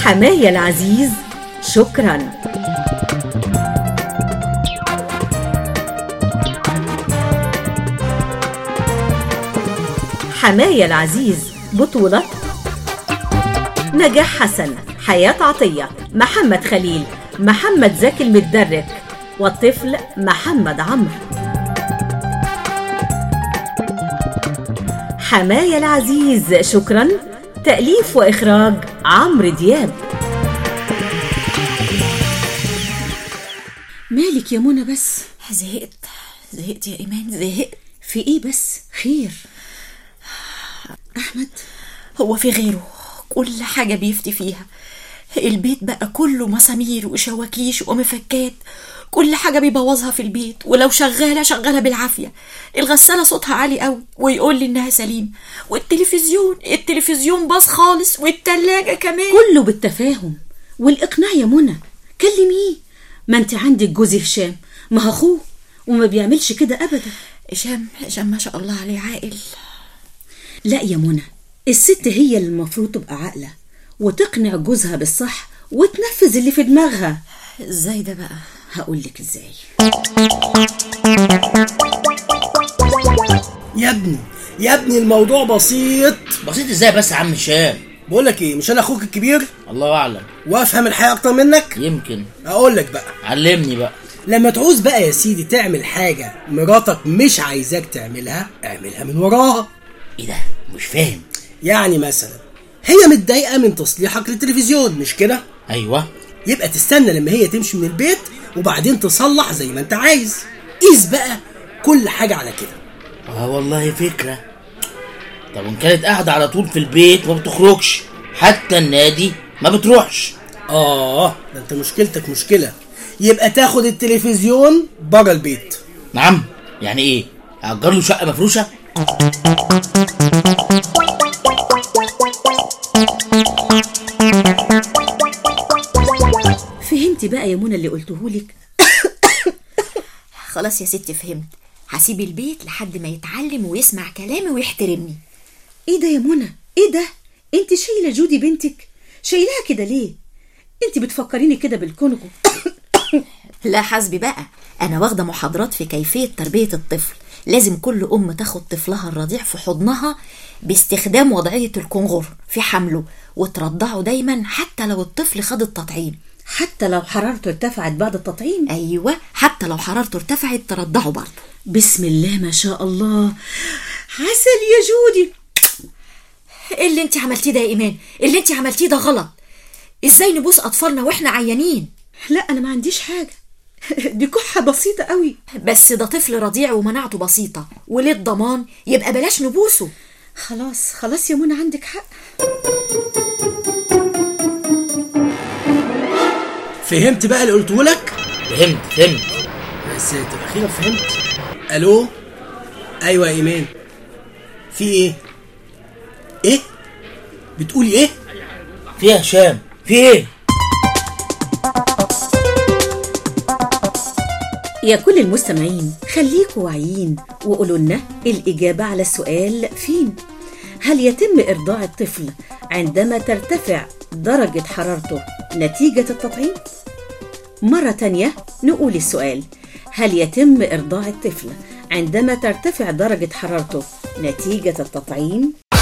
حماية العزيز شكرا حماية العزيز بطولة نجاح حسن حياة عطية محمد خليل محمد زكي المتدرك والطفل محمد عمرو حماية العزيز شكرا تأليف وإخراج عمرو دياب مالك يا منى بس زهقت زهقت يا ايمان زهقت في ايه بس خير احمد هو في غيره كل حاجة بيفتي فيها البيت بقى كله مسامير وشواكيش ومفكات كل حاجة بيبوظها في البيت ولو شغالة شغالة بالعافية الغسالة صوتها عالي قوي ويقول لي انها سليم والتلفزيون التلفزيون باظ خالص والتلاجة كمان كله بالتفاهم والاقناع يا منى كلميه ما انت عندك جوزي هشام ما هو اخوه وما بيعملش كده ابدا هشام هشام ما شاء الله عليه عاقل لا يا منى الست هي اللي المفروض تبقى عاقله وتقنع جوزها بالصح وتنفذ اللي في دماغها ازاي ده بقى هقولك ازاي يا ابني يا ابني الموضوع بسيط بسيط ازاي بس يا عم هشام بقول لك ايه مش انا اخوك الكبير الله اعلم وافهم الحياه اكتر منك يمكن اقول لك بقى علمني بقى لما تعوز بقى يا سيدي تعمل حاجه مراتك مش عايزاك تعملها اعملها من وراها ايه ده مش فاهم يعني مثلا هي متضايقه من تصليحك للتلفزيون مش كده ايوه يبقى تستنى لما هي تمشي من البيت وبعدين تصلح زي ما انت عايز قيس بقى كل حاجه على كده اه والله فكره طب وان كانت قاعده على طول في البيت ما بتخرجش حتى النادي ما بتروحش اه ده انت مشكلتك مشكله يبقى تاخد التلفزيون بره البيت نعم يعني ايه هأجر له شقه مفروشه فهمتي بقى يا منى اللي قلتهولك خلاص يا ستي فهمت هسيب البيت لحد ما يتعلم ويسمع كلامي ويحترمني ايه ده يا منى ايه ده انت شايله جودي بنتك شايلها كده ليه انت بتفكريني كده بالكونغو لا حسبي بقى انا واخده محاضرات في كيفيه تربيه الطفل لازم كل ام تاخد طفلها الرضيع في حضنها باستخدام وضعيه الكونغر في حمله وترضعه دايما حتى لو الطفل خد التطعيم حتى لو حرارته ارتفعت بعد التطعيم ايوه حتى لو حرارته ارتفعت ترضعه برضه بسم الله ما شاء الله عسل يا جودي ايه اللي انت عملتيه ده يا ايمان اللي انت عملتيه ده غلط ازاي نبوس اطفالنا واحنا عيانين لا انا ما عنديش حاجه دي كحه بسيطه قوي بس ده طفل رضيع ومناعته بسيطه وليه الضمان يبقى بلاش نبوسه خلاص خلاص يا منى عندك حق فهمت بقى اللي قلته لك فهمت فهمت يا ساتر اخيرا فهمت الو ايوه يا ايمان في ايه ايه بتقولي ايه في يا هشام في ايه يا كل المستمعين خليكوا واعيين وقولوا لنا الإجابة على السؤال فين هل يتم إرضاع الطفل عندما ترتفع درجة حرارته نتيجة التطعيم؟ مرة تانية نقول السؤال هل يتم إرضاع الطفل عندما ترتفع درجة حرارته نتيجة التطعيم؟